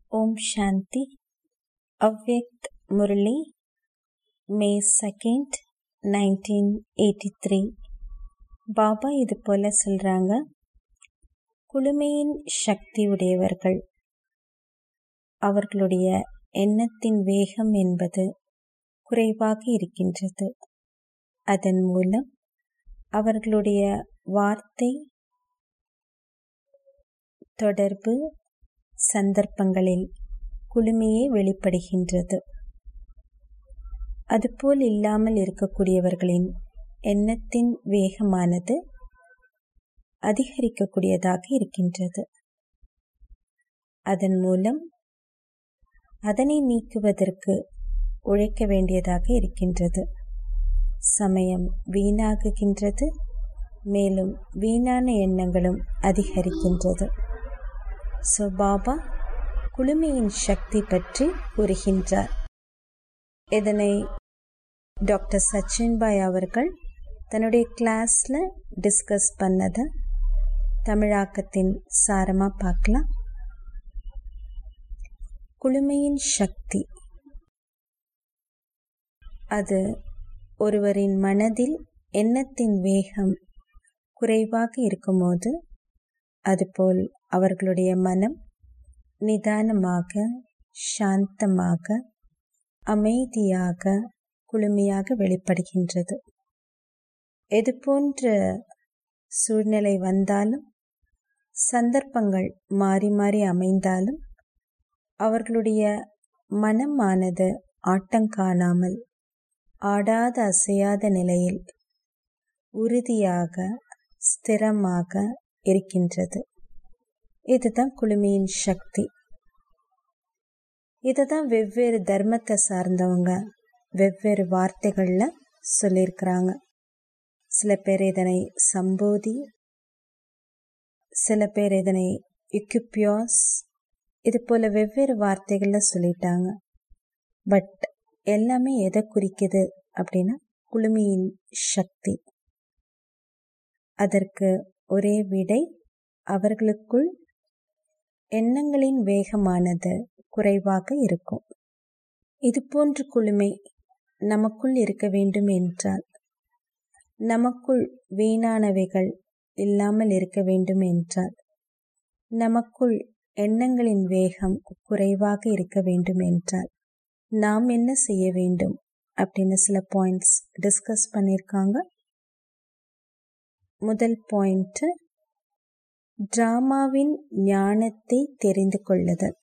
ஓம் Shanti Avyakt Murli May second nineteen eighty three Baba இது போல சொல்றாங்க குளுமையின் சக்தி உடையவர்கள் அவர்களுடைய எண்ணத்தின் வேகம் என்பது குறைவாக இருக்கின்றது அதன் மூலம் அவர்களுடைய வார்த்தை தொடர்பு சந்தர்ப்பங்களில் குளுமையே வெளிப்படுகின்றது அதுபோல் இல்லாமல் இருக்கக்கூடியவர்களின் எண்ணத்தின் வேகமானது அதிகரிக்கக்கூடியதாக இருக்கின்றது அதன் மூலம் அதனை நீக்குவதற்கு உழைக்க வேண்டியதாக இருக்கின்றது சமயம் வீணாகுகின்றது மேலும் வீணான எண்ணங்களும் அதிகரிக்கின்றது ஸோ பாபா குளுமையின் சக்தி பற்றி கூறுகின்றார் இதனை டாக்டர் சச்சின் பாய் அவர்கள் தன்னுடைய கிளாஸில் டிஸ்கஸ் பண்ணதை தமிழாக்கத்தின் சாரமாக பார்க்கலாம் குளுமையின் சக்தி அது ஒருவரின் மனதில் எண்ணத்தின் வேகம் குறைவாக இருக்கும்போது அதுபோல் அவர்களுடைய மனம் நிதானமாக சாந்தமாக அமைதியாக குளுமையாக வெளிப்படுகின்றது எது போன்ற சூழ்நிலை வந்தாலும் சந்தர்ப்பங்கள் மாறி மாறி அமைந்தாலும் அவர்களுடைய மனமானது ஆட்டங்காணாமல் ஆடாத அசையாத நிலையில் உறுதியாக ஸ்திரமாக இருக்கின்றது இதுதான் குளுமையின் சக்தி இதுதான் வெவ்வேறு தர்மத்தை சார்ந்தவங்க வெவ்வேறு வார்த்தைகளில் சொல்லியிருக்கிறாங்க சில பேர் இதனை சம்போதி சில பேர் இதனை இக்குப்பியோஸ் இது போல வெவ்வேறு வார்த்தைகளில் சொல்லிட்டாங்க பட் எல்லாமே எதை குறிக்குது அப்படின்னா குளுமையின் சக்தி அதற்கு ஒரே விடை அவர்களுக்குள் எண்ணங்களின் வேகமானது குறைவாக இருக்கும் இது போன்ற குளுமை நமக்குள் இருக்க வேண்டும் என்றால் நமக்குள் வீணானவைகள் இல்லாமல் இருக்க வேண்டும் என்றால் நமக்குள் எண்ணங்களின் வேகம் குறைவாக இருக்க வேண்டும் என்றால் நாம் என்ன செய்ய வேண்டும் அப்படின்னு சில பாயிண்ட்ஸ் டிஸ்கஸ் பண்ணியிருக்காங்க முதல் பாயிண்ட் டிராமாவின் ஞானத்தை தெரிந்து கொள்ளுதல்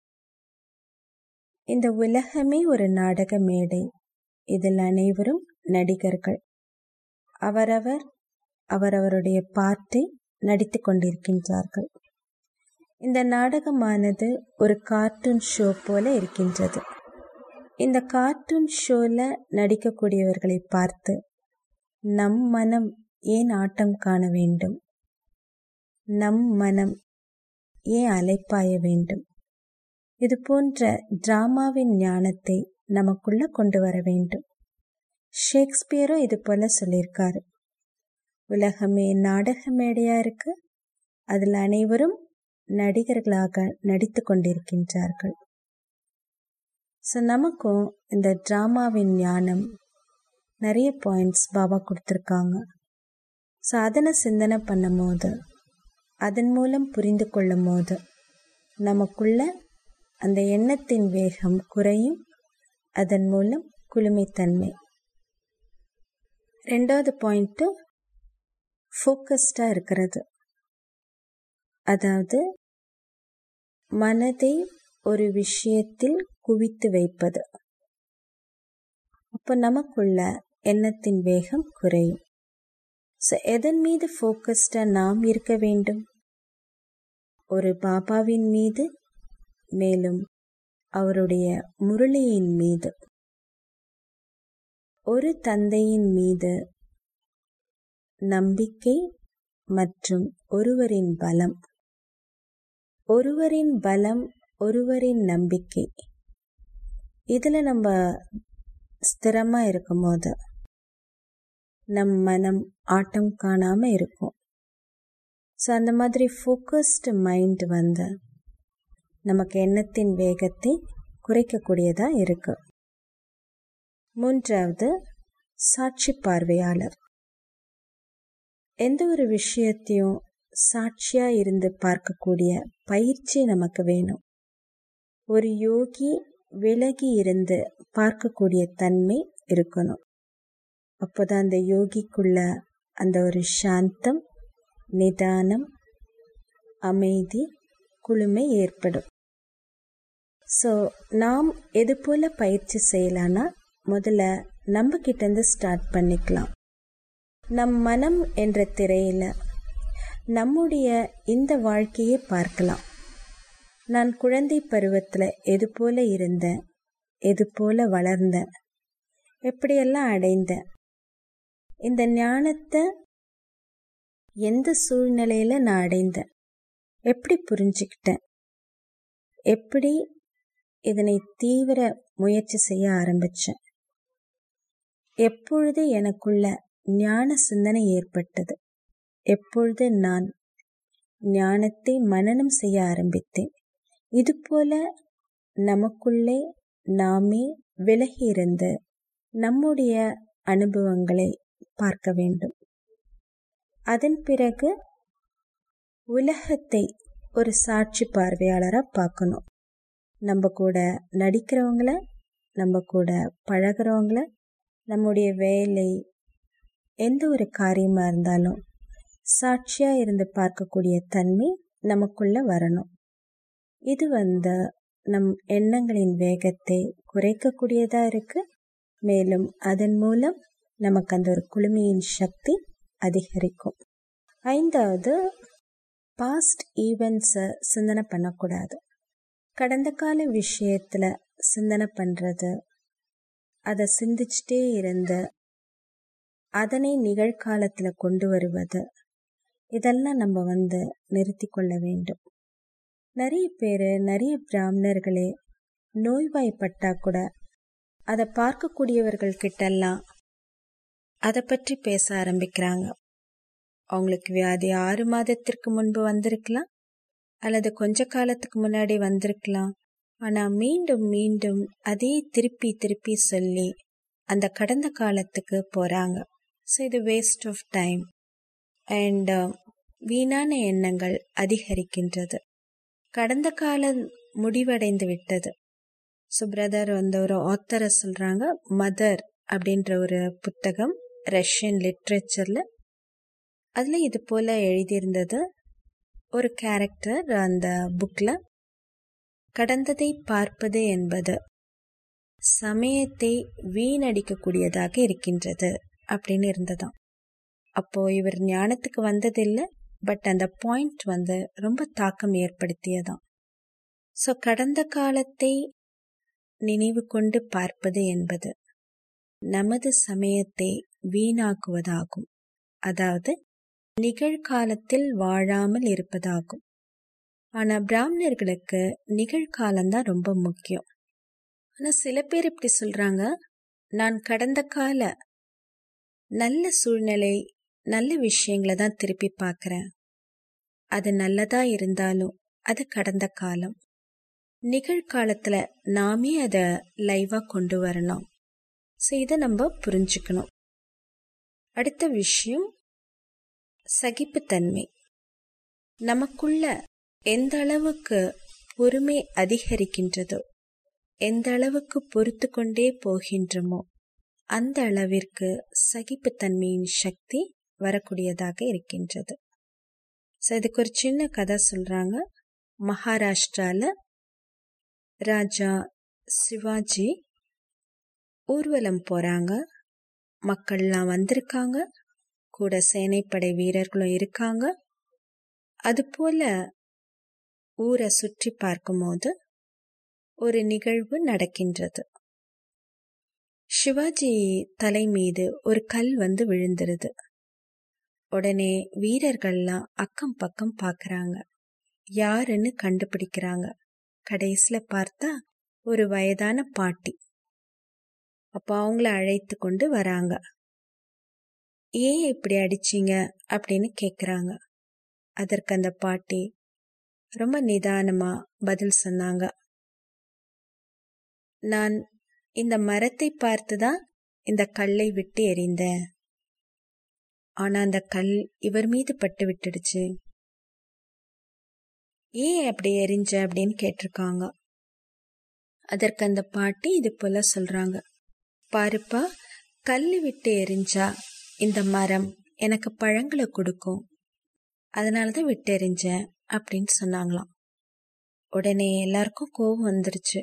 இந்த உலகமே ஒரு நாடக மேடை இதில் அனைவரும் நடிகர்கள் அவரவர் அவரவருடைய பாட்டை நடித்து கொண்டிருக்கின்றார்கள் இந்த நாடகமானது ஒரு கார்ட்டூன் ஷோ போல இருக்கின்றது இந்த கார்ட்டூன் ஷோல நடிக்கக்கூடியவர்களை பார்த்து நம் மனம் ஏன் ஆட்டம் காண வேண்டும் நம் மனம் ஏன் அலைப்பாய வேண்டும் இது போன்ற டிராமாவின் ஞானத்தை நமக்குள்ள கொண்டு வர வேண்டும் ஷேக்ஸ்பியரும் இது போல சொல்லியிருக்காரு உலகமே நாடக மேடையா இருக்கு அதில் அனைவரும் நடிகர்களாக நடித்து கொண்டிருக்கின்றார்கள் ஸோ நமக்கும் இந்த ட்ராமாவின் ஞானம் நிறைய பாயிண்ட்ஸ் பாபா கொடுத்துருக்காங்க ஸோ அதனை சிந்தனை பண்ணும் போது அதன் மூலம் புரிந்து கொள்ளும் போது நமக்குள்ள அந்த எண்ணத்தின் வேகம் குறையும் அதன் மூலம் குளுமைத்தன்மை ரெண்டாவது பாயிண்ட்டு ஃபோக்கஸ்டாக இருக்கிறது அதாவது மனதை ஒரு விஷயத்தில் குவித்து வைப்பது அப்போ நமக்குள்ள எண்ணத்தின் வேகம் குறையும் ஸோ எதன் மீது ஃபோக்கஸ்டாக நாம் இருக்க வேண்டும் ஒரு பாபாவின் மீது மேலும் அவருடைய முரளியின் மீது ஒரு தந்தையின் மீது நம்பிக்கை மற்றும் ஒருவரின் பலம் ஒருவரின் பலம் ஒருவரின் நம்பிக்கை இதில் நம்ம ஸ்திரமாக இருக்கும்போது நம் மனம் ஆட்டம் காணாமல் இருக்கும் ஸோ அந்த மாதிரி ஃபோக்கஸ்டு மைண்ட் வந்து நமக்கு எண்ணத்தின் வேகத்தை குறைக்கக்கூடியதா இருக்கு மூன்றாவது சாட்சி பார்வையாளர் எந்த ஒரு விஷயத்தையும் சாட்சியா இருந்து பார்க்கக்கூடிய பயிற்சி நமக்கு வேணும் ஒரு யோகி விலகி இருந்து பார்க்கக்கூடிய தன்மை இருக்கணும் அப்போதான் அந்த யோகிக்குள்ள அந்த ஒரு சாந்தம் நிதானம் அமைதி குளுமை ஏற்படும் ஸோ நாம் எது போல பயிற்சி செய்யலான்னா முதல்ல நம்ம கிட்டேருந்து ஸ்டார்ட் பண்ணிக்கலாம் நம் மனம் என்ற திரையில நம்முடைய இந்த வாழ்க்கையை பார்க்கலாம் நான் குழந்தை பருவத்தில் எது போல இருந்தேன் எது போல வளர்ந்தேன் எப்படியெல்லாம் அடைந்தேன் இந்த ஞானத்தை எந்த சூழ்நிலையில நான் அடைந்தேன் எப்படி புரிஞ்சுக்கிட்டேன் எப்படி இதனை தீவிர முயற்சி செய்ய ஆரம்பிச்சேன் எப்பொழுது எனக்குள்ள ஞான சிந்தனை ஏற்பட்டது எப்பொழுது நான் ஞானத்தை மனனம் செய்ய ஆரம்பித்தேன் இது போல நமக்குள்ளே நாமே விலகி இருந்து நம்முடைய அனுபவங்களை பார்க்க வேண்டும் அதன் பிறகு உலகத்தை ஒரு சாட்சி பார்வையாளராக பார்க்கணும் நம்ம கூட நடிக்கிறவங்கள நம்ம கூட பழகிறவங்கள நம்முடைய வேலை எந்த ஒரு காரியமாக இருந்தாலும் சாட்சியாக இருந்து பார்க்கக்கூடிய தன்மை நமக்குள்ள வரணும் இது வந்து நம் எண்ணங்களின் வேகத்தை குறைக்கக்கூடியதாக இருக்கு மேலும் அதன் மூலம் நமக்கு அந்த ஒரு குளுமையின் சக்தி அதிகரிக்கும் ஐந்தாவது பாஸ்ட் ஈவெண்ட்ஸை சிந்தனை பண்ணக்கூடாது கடந்த கால விஷயத்தில் சிந்தனை பண்ணுறது அதை சிந்திச்சிட்டே இருந்து அதனை நிகழ்காலத்தில் கொண்டு வருவது இதெல்லாம் நம்ம வந்து நிறுத்தி கொள்ள வேண்டும் நிறைய பேர் நிறைய பிராமணர்களே நோய்வாய்ப்பட்டா கூட அதை பார்க்கக்கூடியவர்கள் கிட்டெல்லாம் அதை பற்றி பேச ஆரம்பிக்கிறாங்க அவங்களுக்கு வியாதி ஆறு மாதத்திற்கு முன்பு வந்திருக்கலாம் அல்லது கொஞ்ச காலத்துக்கு முன்னாடி வந்திருக்கலாம் ஆனா மீண்டும் மீண்டும் அதே திருப்பி திருப்பி சொல்லி அந்த கடந்த காலத்துக்கு போறாங்க ஸோ இது வேஸ்ட் ஆஃப் டைம் அண்ட் வீணான எண்ணங்கள் அதிகரிக்கின்றது கடந்த காலம் முடிவடைந்து விட்டது ஸோ பிரதர் வந்து ஒரு ஆத்தரை சொல்றாங்க மதர் அப்படின்ற ஒரு புத்தகம் ரஷ்யன் லிட்ரேச்சர்ல அதுல இது போல எழுதியிருந்தது ஒரு கேரக்டர் அந்த புக்ல கடந்ததை பார்ப்பது என்பது சமயத்தை வீணடிக்கக்கூடியதாக இருக்கின்றது அப்படின்னு இருந்ததாம் அப்போ இவர் ஞானத்துக்கு வந்ததில்லை பட் அந்த பாயிண்ட் வந்து ரொம்ப தாக்கம் ஏற்படுத்தியதாம் ஸோ கடந்த காலத்தை நினைவு கொண்டு பார்ப்பது என்பது நமது சமயத்தை வீணாக்குவதாகும் அதாவது நிகழ்காலத்தில் வாழாமல் இருப்பதாகும் ஆனா பிராமணர்களுக்கு நிகழ்காலம்தான் ரொம்ப முக்கியம் ஆனா சில பேர் இப்படி சொல்றாங்க நான் கடந்த கால நல்ல சூழ்நிலை நல்ல விஷயங்களை தான் திருப்பி பார்க்கறேன் அது நல்லதா இருந்தாலும் அது கடந்த காலம் நிகழ்காலத்துல நாமே அதை லைவா கொண்டு வரணும் ஸோ இதை நம்ம புரிஞ்சுக்கணும் அடுத்த விஷயம் சகிப்புத்தன்மை நமக்குள்ள எந்த அளவுக்கு பொறுமை அதிகரிக்கின்றதோ எந்த அளவுக்கு பொறுத்து கொண்டே போகின்றோமோ அந்த அளவிற்கு சகிப்புத்தன்மையின் சக்தி வரக்கூடியதாக இருக்கின்றது ஸோ இதுக்கு ஒரு சின்ன கதை சொல்றாங்க மகாராஷ்டிரால ராஜா சிவாஜி ஊர்வலம் போறாங்க மக்கள்லாம் வந்திருக்காங்க கூட சேனைப்படை வீரர்களும் இருக்காங்க அது போல ஊரை சுற்றி பார்க்கும்போது ஒரு நிகழ்வு நடக்கின்றது சிவாஜி தலை மீது ஒரு கல் வந்து விழுந்துருது உடனே வீரர்கள்லாம் அக்கம் பக்கம் பார்க்கறாங்க யாருன்னு கண்டுபிடிக்கிறாங்க கடைசியில பார்த்தா ஒரு வயதான பாட்டி அப்போ அவங்கள அழைத்து கொண்டு வராங்க ஏன் இப்படி அடிச்சீங்க அப்படின்னு கேக்குறாங்க அதற்கு அந்த பாட்டி ரொம்ப நிதானமா பதில் சொன்னாங்க நான் இந்த மரத்தை பார்த்துதான் இந்த கல்லை விட்டு எறிந்தேன் ஆனா அந்த கல் இவர் மீது பட்டு விட்டுடுச்சு ஏன் அப்படி எரிஞ்ச அப்படின்னு கேட்டிருக்காங்க அதற்கு அந்த பாட்டி இது போல சொல்றாங்க பாருப்பா கல் விட்டு எரிஞ்சா இந்த மரம் எனக்கு பழங்களை கொடுக்கும் அதனாலதான் விட்டு எரிஞ்சேன் அப்படின்னு சொன்னாங்களாம் உடனே எல்லாருக்கும் கோபம் வந்துருச்சு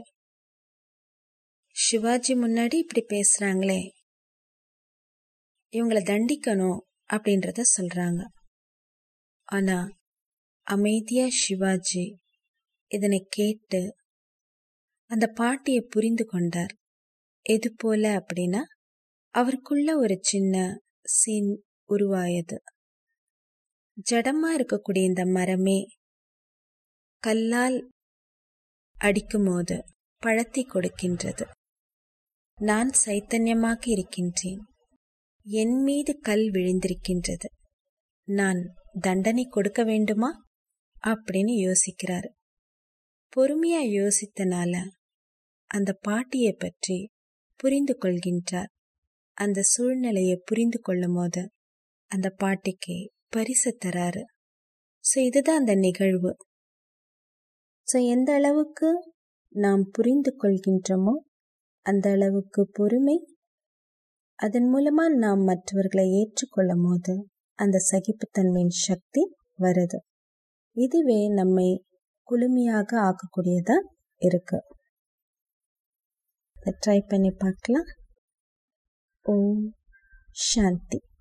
சிவாஜி முன்னாடி இப்படி பேசுறாங்களே இவங்களை தண்டிக்கணும் அப்படின்றத சொல்றாங்க ஆனா அமைதியா சிவாஜி இதனை கேட்டு அந்த பாட்டியை புரிந்து கொண்டார் எது போல அப்படின்னா அவருக்குள்ள ஒரு சின்ன சீன் உருவாயது ஜடமா இருக்கக்கூடிய இந்த மரமே கல்லால் அடிக்கும் போது பழத்தை கொடுக்கின்றது நான் சைத்தன்யமாக இருக்கின்றேன் என் மீது கல் விழுந்திருக்கின்றது நான் தண்டனை கொடுக்க வேண்டுமா அப்படின்னு யோசிக்கிறார் பொறுமையா யோசித்தனால அந்த பாட்டியை பற்றி புரிந்து கொள்கின்றார் அந்த சூழ்நிலையை புரிந்து கொள்ளும் போது அந்த பாட்டிக்கு பரிசு தராரு ஸோ இதுதான் அந்த நிகழ்வு ஸோ எந்த அளவுக்கு நாம் புரிந்து கொள்கின்றோமோ அந்த அளவுக்கு பொறுமை அதன் மூலமா நாம் மற்றவர்களை ஏற்றுக்கொள்ளும் போது அந்த சகிப்புத்தன்மையின் சக்தி வருது இதுவே நம்மை குளுமையாக ஆக்கக்கூடியதா இருக்கு ட்ரை பண்ணி பார்க்கலாம் ஓம் சாந்தி